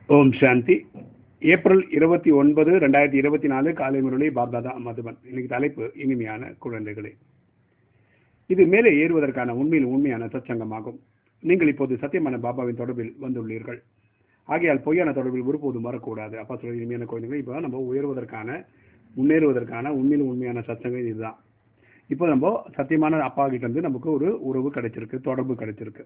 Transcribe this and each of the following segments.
ஓம் சாந்தி April இருபத்தி ஒன்பது ரெண்டாயிரத்தி இருபத்தி நாலு காலை முரளி பாப்தாதா மதுபன் இன்னைக்கு தலைப்பு இனிமையான குழந்தைகளே இது மேலே ஏறுவதற்கான உண்மையில் உண்மையான சச்சங்கமாகும் நீங்கள் இப்போது சத்தியமான பாபாவின் தொடர்பில் வந்துள்ளீர்கள் ஆகையால் பொய்யான தொடர்பில் ஒருபோதும் வரக்கூடாது அப்பா சொல்ற இனிமையான குழந்தைகள் இப்போ நம்ம உயர்வதற்கான முன்னேறுவதற்கான உண்மையில் உண்மையான சச்சங்கம் இதுதான் இப்போ நம்ம சத்தியமான அப்பா கிட்ட இருந்து நமக்கு ஒரு உறவு கிடைச்சிருக்கு தொடர்பு கிடைச்சிருக்கு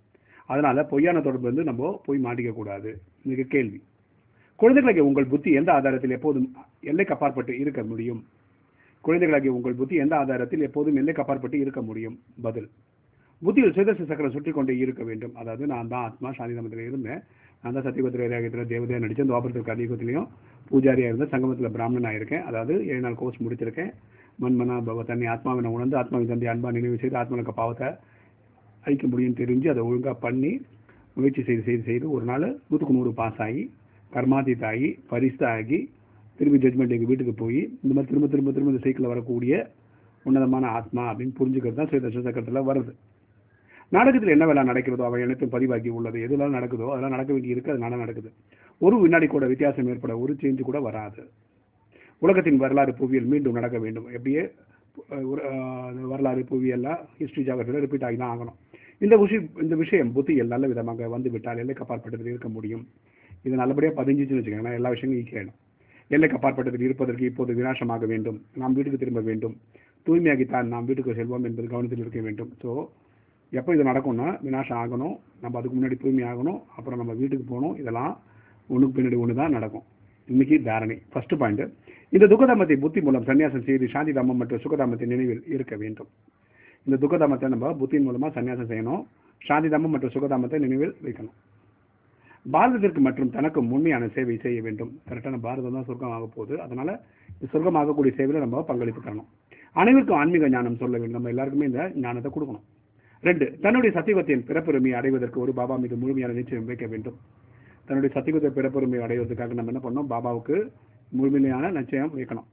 அதனால பொய்யான தொடர்பு வந்து நம்ம போய் மாட்டிக்க கூடாது இன்னைக்கு கேள்வி குழந்தைகளுக்கு உங்கள் புத்தி எந்த ஆதாரத்தில் எப்போதும் எல்லைக்கு அப்பாற்பட்டு இருக்க முடியும் குழந்தைகளாகிய உங்கள் புத்தி எந்த ஆதாரத்தில் எப்போதும் எல்லைக்கு அப்பாற்பட்டு இருக்க முடியும் பதில் புத்தியில் சுதர்ச சக்கரம் சுற்றி கொண்டே இருக்க வேண்டும் அதாவது நான் தான் ஆத்மா சாந்தி தமத்தில் இருந்தேன் நான் தான் சத்தியபத்திர ரேகத்தில் தேவதையா நடிச்சேன் துவாபரத்தில் கலியுகத்திலையும் பூஜாரியா இருந்தேன் சங்கமத்தில் பிராமணன் இருக்கேன் அதாவது ஏழு நாள் கோர்ஸ் முடிச்சிருக்கேன் மண்மனா பவ தன்னை ஆத்மாவினை உணர்ந்து ஆத்மாவின் தந்தை அன்பா நினைவு செய்து ஆத்மாவுக்கு பாவத்தை அழிக்க முடியும்னு தெரிஞ்சு அதை ஒழுங்காக பண்ணி முயற்சி செய்து செய்து செய்து ஒரு நாள் நூற்றுக்கு நூறு பாஸ் ஆகி கர்மாதீத் ஆகி பரிசு ஆகி திரும்பி ஜட்மெண்ட் எங்கள் வீட்டுக்கு போய் இந்த மாதிரி திரும்ப திரும்ப திரும்ப இந்த சைக்கிளில் வரக்கூடிய உன்னதமான ஆத்மா அப்படின்னு புரிஞ்சுக்கிறது தான் சுய சக்கரத்தில் வருது நாடகத்தில் என்ன வேலை நடக்கிறதோ அவை அனைத்தும் பதிவாகி உள்ளது எதெல்லாம் நடக்குதோ அதெல்லாம் நடக்க வேண்டி இருக்கு அதனால நடக்குது ஒரு வினாடி கூட வித்தியாசம் ஏற்பட ஒரு சேஞ்சு கூட வராது உலகத்தின் வரலாறு புவியியல் மீண்டும் நடக்க வேண்டும் எப்படியே ஒரு வரலாறு புவியெல்லாம் ஹிஸ்டரி ஜாகிரபியில் ரிப்பீட் ஆகி தான் ஆகணும் இந்த விஷயம் இந்த விஷயம் புத்தியில் நல்ல விதமாக வந்து விட்டால் எல்லைக்கு அப்பாற்பட்டதில் இருக்க முடியும் இது நல்லபடியாக பதிஞ்சிச்சுன்னு வச்சுக்கோங்களேன் எல்லா விஷயங்களும் ஈஸியாயிடும் எல்லைக்கு அப்பாற்பட்டதில் இருப்பதற்கு இப்போது வினாசமாக வேண்டும் நாம் வீட்டுக்கு திரும்ப வேண்டும் தூய்மையாகித்தான் நாம் வீட்டுக்கு செல்வோம் என்பது கவனத்தில் இருக்க வேண்டும் ஸோ எப்போ இது நடக்கும்னா வினாசம் ஆகணும் நம்ம அதுக்கு முன்னாடி தூய்மை ஆகணும் அப்புறம் நம்ம வீட்டுக்கு போகணும் இதெல்லாம் ஒன்றுக்கு பின்னாடி ஒன்று தான் நடக்கும் இன்னைக்கு தாரணை ஃபர்ஸ்ட் பாயிண்ட் இந்த துக்கதாமத்தை புத்தி மூலம் சன்னியாசம் செய்து சாந்தி தாமம் மற்றும் சுகதாமத்தை நினைவில் இருக்க வேண்டும் இந்த துக்கதாமத்தை நம்ம புத்தியின் மூலமா சன்னியாசம் செய்யணும் சாந்தி தாமம் மற்றும் சுகதாமத்தை நினைவில் வைக்கணும் பாரதத்திற்கு மற்றும் தனக்கும் உண்மையான சேவை செய்ய வேண்டும் கரெக்டான பாரதம் தான் சொர்க்கம் ஆக போகுது அதனால சொர்க்கம் ஆகக்கூடிய சேவையில் நம்ம பங்களிப்பு தரணும் அனைவருக்கும் ஆன்மீக ஞானம் சொல்ல வேண்டும் நம்ம எல்லாருக்குமே இந்த ஞானத்தை கொடுக்கணும் ரெண்டு தன்னுடைய சத்தியவத்தின் பிறப்புரிமையை அடைவதற்கு ஒரு பாபா மீது முழுமையான நிச்சயம் வைக்க வேண்டும் தன்னுடைய சத்தியவத்தை பிறப்புரிமையை அடைவதற்காக நம்ம என்ன பண்ணோம் பாபாவுக்கு முழுமையான நிச்சயம் வைக்கணும்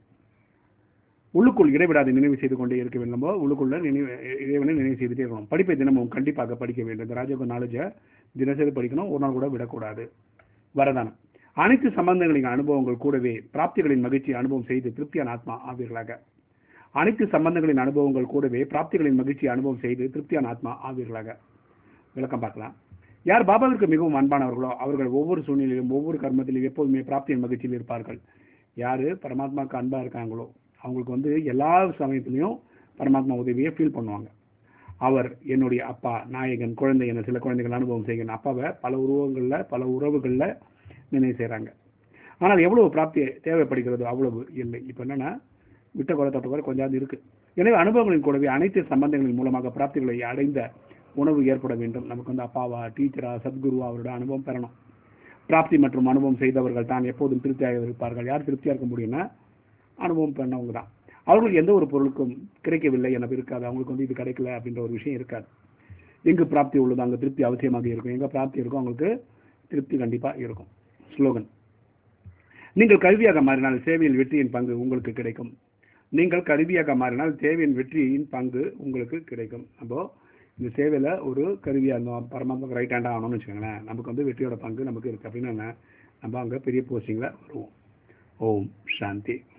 உள்ளுக்குள் இடைவிடாது நினைவு செய்து கொண்டே இருக்க வேண்டும் நம்ம உள்ளுக்குள்ள நினைவு இறைவனை நினைவு செய்துட்டே இருக்கணும் படிப்பை தினமும் கண்டிப்பாக படிக்க வேண்டும் இந்த ராஜயோக நாலேஜை தினசரி படிக்கணும் ஒரு நாள் கூட விடக்கூடாது வரதானம் அனைத்து சம்பந்தங்களின் அனுபவங்கள் கூடவே பிராப்திகளின் மகிழ்ச்சி அனுபவம் செய்து திருப்தியான ஆத்மா ஆவீர்களாக அனைத்து சம்பந்தங்களின் அனுபவங்கள் கூடவே பிராப்திகளின் மகிழ்ச்சி அனுபவம் செய்து திருப்தியான ஆத்மா ஆவீர்களாக விளக்கம் பார்க்கலாம் யார் பாபாவிற்கு மிகவும் அன்பானவர்களோ அவர்கள் ஒவ்வொரு சூழ்நிலையிலும் ஒவ்வொரு கர்மத்திலும் எப்போதுமே பிராப்தியின் மகிழ்ச்சியில் இருப்பார்கள் யாரு பரமாத்மாவுக்கு அன்பா இருக்காங்களோ அவங்களுக்கு வந்து எல்லா சமயத்திலையும் பரமாத்மா உதவியை ஃபீல் பண்ணுவாங்க அவர் என்னுடைய அப்பா நாயகன் குழந்தை என சில குழந்தைகள் அனுபவம் செய்கிறேன் அப்பாவை பல உருவங்களில் பல உறவுகளில் நினைவு செய்கிறாங்க ஆனால் எவ்வளவு பிராப்தி தேவைப்படுகிறதோ அவ்வளவு இல்லை இப்போ என்னன்னா விட்ட குறை தொட்ட குறை கொஞ்சம் இருக்கு எனவே அனுபவங்களின் கூடவே அனைத்து சம்பந்தங்களின் மூலமாக பிராப்திகளை அடைந்த உணவு ஏற்பட வேண்டும் நமக்கு வந்து அப்பாவா டீச்சரா சத்குருவா அவரோட அனுபவம் பெறணும் பிராப்தி மற்றும் அனுபவம் செய்தவர்கள் தான் எப்போதும் திருப்தியாக இருப்பார்கள் யார் திருப்தியாக இருக்க முடியும்னா அனுபவம் பண்ணவங்க தான் அவர்களுக்கு எந்த ஒரு பொருளுக்கும் கிடைக்கவில்லை எனக்கு இருக்காது அவங்களுக்கு வந்து இது கிடைக்கல அப்படின்ற ஒரு விஷயம் இருக்காது எங்கு பிராப்தி உள்ளதோ அங்கே திருப்தி அவசியமாக இருக்கும் எங்கே பிராப்தி இருக்கும் அவங்களுக்கு திருப்தி கண்டிப்பாக இருக்கும் ஸ்லோகன் நீங்கள் கல்வியாக மாறினால் சேவையில் வெற்றியின் பங்கு உங்களுக்கு கிடைக்கும் நீங்கள் கருவியாக மாறினால் தேவையின் வெற்றியின் பங்கு உங்களுக்கு கிடைக்கும் அப்போ இந்த சேவையில் ஒரு கருவியாக இருந்தோம் பரமாத்மா ரைட் ஹேண்டாக ஆகணும்னு வச்சுக்கோங்களேன் நமக்கு வந்து வெற்றியோட பங்கு நமக்கு இருக்குது அப்படின்னு நம்ம அங்கே பெரிய போஸ்டிங்கில் வருவோம் ஓம் சாந்தி